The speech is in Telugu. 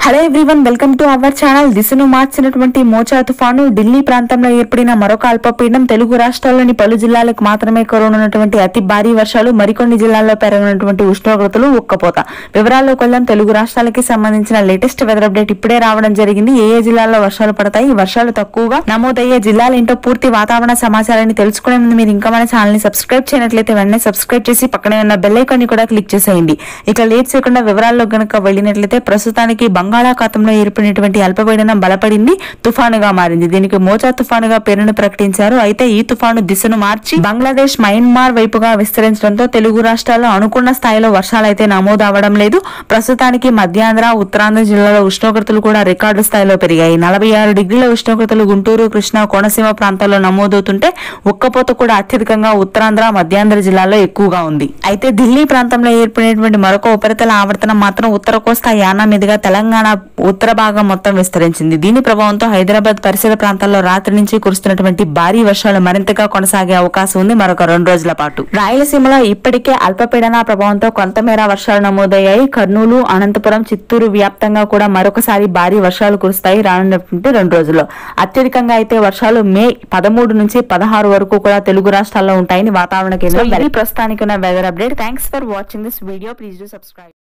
hello everyone welcome to our channel దిశను మార్చినటువంటి మోచా తుఫాను ఢిల్లీ ప్రాంతంలో ఏర్పడిన మరొక అల్పపీడనం తెలుగు రాష్ట్రాల్లోని పలు జిల్లాలకు మాత్రమే కురవనున్నటువంటి అతి భారీ వర్షాలు మరికొన్ని జిల్లాల్లో పెరగనున్నటువంటి ఉష్ణోగ్రతలు ఉక్కపోత వివరాల్లోకి వెళ్దాం తెలుగు రాష్ట్రాలకి సంబంధించిన లేటెస్ట్ వెదర్ అప్డేట్ ఇప్పుడే రావడం జరిగింది ఏ ఏ జిల్లాల్లో వర్షాలు పడతాయి ఈ వర్షాలు తక్కువగా నమోదయ్యే జిల్లాలు ఏంటో పూర్తి వాతావరణ సమాచారాన్ని తెలుసుకునే ముందు మీరు ఇంకా మన ఛానల్ ని సబ్స్క్రైబ్ చేయనట్లయితే వెంటనే సబ్స్క్రైబ్ చేసి పక్కనే ఉన్న బెల్ ఐకాన్ ని కూడా క్లిక్ చేసేయండి ఇక లేట్ చేయకుండా వివరాల్లో గనుక వెళ్ళినట్లయితే ప్రస్తుతానికి బంగాళాఖాతంలో ఏర్పడినటువంటి అల్పపీడనం బలపడింది తుఫానుగా మారింది దీనికి మోచా తుఫానుగా పేరును ప్రకటించారు అయితే ఈ తుఫాను దిశను మార్చి బంగ్లాదేశ్ మయన్మార్ వైపుగా విస్తరించడంతో తెలుగు రాష్ట్రాల్లో అనుకున్న స్థాయిలో వర్షాలు అయితే నమోదు అవ్వడం లేదు ప్రస్తుతానికి మధ్యాంధ్ర ఉత్తరాంధ్ర జిల్లాలో ఉష్ణోగ్రతలు కూడా రికార్డు స్థాయిలో పెరిగాయి నలభై ఆరు డిగ్రీల ఉష్ణోగ్రతలు గుంటూరు కృష్ణా కోనసీమ ప్రాంతాల్లో నమోదవుతుంటే ఉక్కపోత కూడా అత్యధికంగా ఉత్తరాంధ్ర మధ్యాంధ్ర జిల్లాలో ఎక్కువగా ఉంది అయితే ఢిల్లీ ప్రాంతంలో ఏర్పడినటువంటి మరొక ఉపరితల ఆవర్తనం మాత్రం ఉత్తర కోస్తా యానా మీదుగా తెలంగాణ ఉత్తర భాగం మొత్తం విస్తరించింది దీని ప్రభావంతో హైదరాబాద్ పరిసర ప్రాంతాల్లో రాత్రి నుంచి కురుస్తున్నటువంటి భారీ వర్షాలు మరింతగా కొనసాగే అవకాశం ఉంది మరొక రెండు రోజుల పాటు రాయలసీమలో ఇప్పటికే అల్పపీడన ప్రభావంతో కొంతమేర వర్షాలు నమోదయ్యాయి కర్నూలు అనంతపురం చిత్తూరు వ్యాప్తంగా కూడా మరొకసారి భారీ వర్షాలు కురుస్తాయి రానున్నటువంటి రెండు రోజుల్లో అత్యధికంగా అయితే వర్షాలు మే పదమూడు నుంచి పదహారు వరకు కూడా తెలుగు రాష్ట్రాల్లో ఉంటాయని వాతావరణ కేంద్రం ప్రస్తుతానికి ఉన్న weather update thanks for watching this video please do subscribe